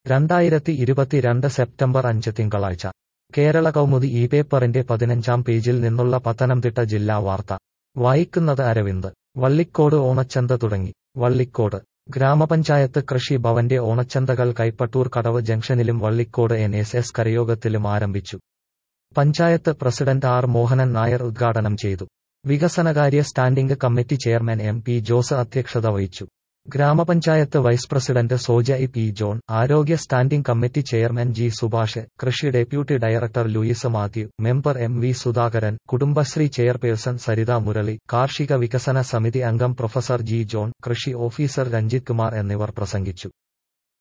രണ്ടായിരത്തി ഇരുപത്തിരണ്ട് സെപ്റ്റംബർ അഞ്ച് തിങ്കളാഴ്ച കേരള കൗമുദി ഈ പേപ്പറിന്റെ പതിനഞ്ചാം പേജിൽ നിന്നുള്ള പത്തനംതിട്ട ജില്ലാ വാർത്ത വായിക്കുന്നത് അരവിന്ദ് വള്ളിക്കോട് ഓണച്ചന്ത തുടങ്ങി വള്ളിക്കോട് ഗ്രാമപഞ്ചായത്ത് കൃഷി ഭവന്റെ ഓണച്ചന്തകൾ കൈപ്പട്ടൂർ കടവ് ജംഗ്ഷനിലും വള്ളിക്കോട് എൻ എസ് എസ് കരയോഗത്തിലും ആരംഭിച്ചു പഞ്ചായത്ത് പ്രസിഡന്റ് ആർ മോഹനൻ നായർ ഉദ്ഘാടനം ചെയ്തു വികസനകാര്യ standing committee chairman M P Jose അധ്യക്ഷത വഹിച്ചു ഗ്രാമപഞ്ചായത്ത് vice president Soja E P John ആരോഗ്യ standing committee chairman G Subhash കൃഷി deputy director Louis Mathew member M V Sudhakaran Kudumbashree chairperson Saritha Murali കാർഷിക വികസന സമിതി അംഗം പ്രൊഫസർ ജി ജോൺ കൃഷി ഓഫീസർ രഞ്ജിത് കുമാർ എന്നിവർ പ്രസംഗിച്ചു